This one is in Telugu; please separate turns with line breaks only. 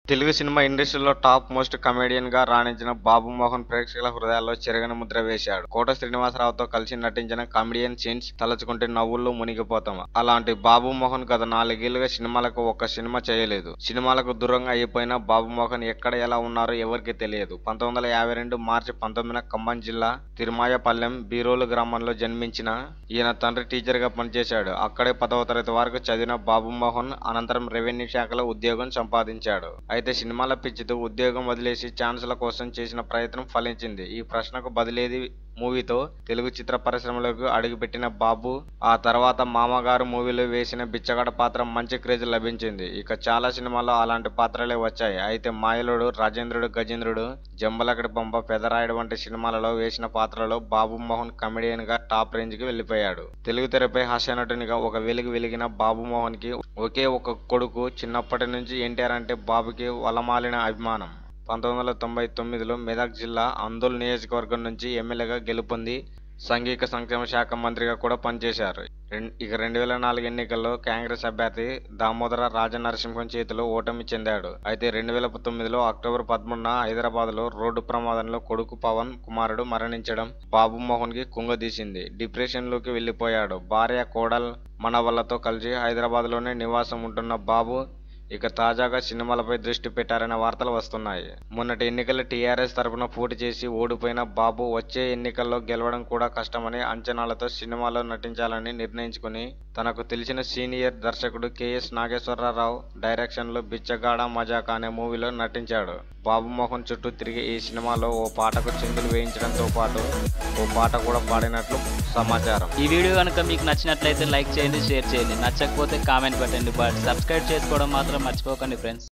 తెలుగు సినిమా ఇండస్ట్రీలో టాప్ మోస్ట్ కమెడియన్ గా రాణించిన బాబు మోహన్ ప్రేక్షకుల హృదయాల్లో చెరగని ముద్ర వేశాడు కోట శ్రీనివాసరావుతో కలిసి నటించిన కమెడియన్ సీన్స్ తలుచుకుంటే నవ్వుల్లో మునిగిపోతాం అలాంటి బాబు మోహన్ గత నాలుగేళ్లుగా సినిమాలకు ఒక్క సినిమా చేయలేదు సినిమాలకు దూరంగా అయిపోయిన బాబు మోహన్ ఎక్కడ ఎలా ఉన్నారో ఎవరికి తెలియదు పంతొమ్మిది వందల యాభై రెండు మార్చి పంతొమ్మిదిన ఖమ్మం జిల్లా తిరుమాయపల్లెం బీరోలు గ్రామంలో జన్మించిన ఈయన తండ్రి టీచర్ గా పనిచేశాడు అక్కడే పదవ తరగతి వరకు చదివిన బాబు మోహన్ అనంతరం రెవెన్యూ శాఖలో ఉద్యోగం సంపాదించాడు అయితే సినిమాల పిచ్చితో ఉద్యోగం వదిలేసి ఛాన్సుల కోసం చేసిన ప్రయత్నం ఫలించింది ఈ ప్రశ్నకు బదిలేది మూవీతో తెలుగు చిత్ర పరిశ్రమలోకి అడుగుపెట్టిన బాబు ఆ తర్వాత మామగారు మూవీలో వేసిన బిచ్చగడ పాత్ర మంచి క్రేజ్ లభించింది ఇక చాలా సినిమాల్లో అలాంటి పాత్రలే వచ్చాయి అయితే మాయలుడు రాజేంద్రుడు గజేంద్రుడు జంబలకడి పంప పెదరాయుడు వంటి సినిమాలలో వేసిన పాత్రలో బాబు మోహన్ కమెడియన్ గా టాప్ రేంజ్ కి వెళ్లిపోయాడు తెలుగు తెరపై హాస్యనటునిగా ఒక వెలుగు వెలిగిన బాబు మోహన్ కి ఒకే ఒక కొడుకు చిన్నప్పటి నుంచి ఎన్టీఆర్ అంటే బాబుకి వలమాలిన అభిమానం పంతొమ్మిది వందల తొంభై తొమ్మిదిలో మెదక్ జిల్లా అందోల్ నియోజకవర్గం నుంచి ఎమ్మెల్యేగా గెలుపొంది సాంఘిక సంక్షేమ శాఖ మంత్రిగా కూడా పనిచేశారు రెం- ఇక రెండు వేల నాలుగు ఎన్నికల్లో కాంగ్రెస్ అభ్యర్థి దామోదర రాజనరసింహం చేతిలో ఓటమి చెందాడు అయితే రెండు వేల పంతొమ్మిదిలో అక్టోబర్ పదమూడున హైదరాబాద్ లో రోడ్డు ప్రమాదంలో కొడుకు పవన్ కుమారుడు మరణించడం బాబు మోహన్ కి కుంగదీసింది డిప్రెషన్ లోకి వెళ్లిపోయాడు భార్య కోడల్ మనవళ్లతో కలిసి హైదరాబాద్ లోనే నివాసం ఉంటున్న బాబు ఇక తాజాగా సినిమాలపై దృష్టి పెట్టారనే వార్తలు వస్తున్నాయి మొన్నటి ఎన్నికల్లో టీఆర్ఎస్ తరపున పోటీ చేసి ఓడిపోయిన బాబు వచ్చే ఎన్నికల్లో గెలవడం కూడా కష్టమని అంచనాలతో సినిమాలో నటించాలని నిర్ణయించుకుని తనకు తెలిసిన సీనియర్ దర్శకుడు కెఎస్ నాగేశ్వరరావు డైరెక్షన్లో బిచ్చగాడ మజాకా అనే మూవీలో నటించాడు బాబు మోహన్ చుట్టూ తిరిగి ఈ సినిమాలో ఓ పాటకు చిందులు వేయించడంతో పాటు ఓ పాట కూడా పాడినట్లు సమాచారం
ఈ వీడియో కనుక మీకు నచ్చినట్లయితే లైక్ చేయండి షేర్ చేయండి నచ్చకపోతే కామెంట్ పెట్టండి బట్ సబ్స్క్రైబ్ చేసుకోవడం మాత్రం మర్చిపోకండి ఫ్రెండ్స్